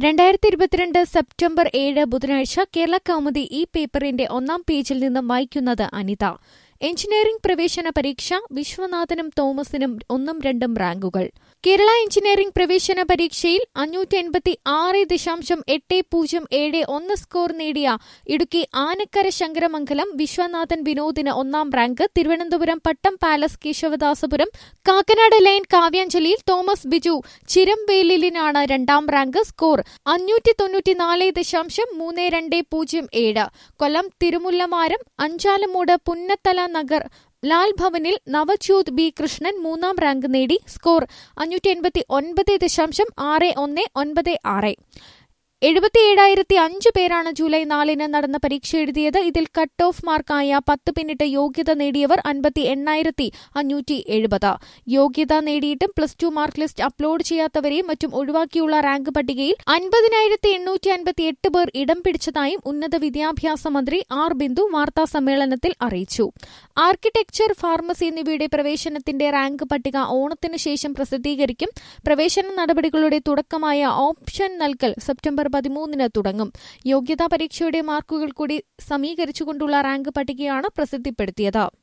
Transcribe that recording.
രണ്ടായിരത്തി ഇരുപത്തിരണ്ട് സെപ്റ്റംബർ ഏഴ് ബുധനാഴ്ച കേരള കൗമുദി ഈ പേപ്പറിന്റെ ഒന്നാം പേജിൽ നിന്നും വായിക്കുന്നത് അനിത എഞ്ചിനീയറിംഗ് പ്രവേശന പരീക്ഷ വിശ്വനാഥനും തോമസിനും ഒന്നും രണ്ടും റാങ്കുകൾ കേരള എഞ്ചിനീയറിംഗ് പ്രവേശന പരീക്ഷയിൽ അഞ്ഞൂറ്റി എൺപത്തി ആറ് ദശാംശം എട്ട് പൂജ്യം ഏഴ് ഒന്ന് സ്കോർ നേടിയ ഇടുക്കി ആനക്കര ശങ്കരമംഗലം വിശ്വനാഥൻ വിനോദിന് ഒന്നാം rank Thiruvananthapuram Pattom palace Kesavadasapuram Kakkanad line കാവ്യാഞ്ജലിയിൽ തോമസ് ബിജു ചിരംവേലിലിനാണ് രണ്ടാം റാങ്ക് സ്കോർ അഞ്ഞൂറ്റി തൊണ്ണൂറ്റിനാല് ദശാംശം മൂന്ന് രണ്ട് പൂജ്യം ഏഴ് കൊല്ലം തിരുമുല്ലമാരം അഞ്ചാലമൂട് പുന്നത്തല നഗർ ലാൽ ഭവനിൽ നവജ്യോത് ബി കൃഷ്ണൻ മൂന്നാം റാങ്ക് നേടി സ്കോർ അഞ്ഞൂറ്റി എൺപത്തി ഒൻപത് ദശാംശം ആറ് ഒന്ന് ഒൻപത് ആറ് എഴുപത്തിയേഴായിരത്തി അഞ്ച് പേരാണ് ജൂലൈ നാലിന് നടന്ന പരീക്ഷ എഴുതിയത് ഇതിൽ കട്ട് ഓഫ് മാർക്കായ പത്ത് പിന്നിട്ട് യോഗ്യത നേടിയവർ അൻപത്തി എണ്ണായിരത്തി അഞ്ഞൂറ്റി എഴുപത് യോഗ്യത നേടിയിട്ടും plus two mark list upload ചെയ്യാത്തവരെയും മറ്റും ഒഴിവാക്കിയുള്ള റാങ്ക് പട്ടികയിൽ അൻപതിനായിരത്തി എണ്ണൂറ്റി അൻപത്തി എട്ട് പേർ ഇടം പിടിച്ചതായും ഉന്നത വിദ്യാഭ്യാസ മന്ത്രി ആർ ബിന്ദു വാർത്താ സമ്മേളനത്തിൽ അറിയിച്ചു ആർക്കിടെക്ചർ ഫാർമസി എന്നിവയുടെ പ്രവേശനത്തിന്റെ റാങ്ക് പട്ടിക ഓണത്തിന് ശേഷം പ്രസിദ്ധീകരിക്കും പ്രവേശന നടപടികളുടെ തുടക്കമായ ഓപ്ഷൻ നൽകൽ സെപ്റ്റംബർ പതിമൂന്നിന് തുടങ്ങും യോഗ്യതാ പരീക്ഷയുടെ മാർക്കുകൾ കൂടി സമീകരിച്ചുകൊണ്ടുള്ള റാങ്ക് പട്ടികയാണ് പ്രസിദ്ധപ്പെടുത്തിയത്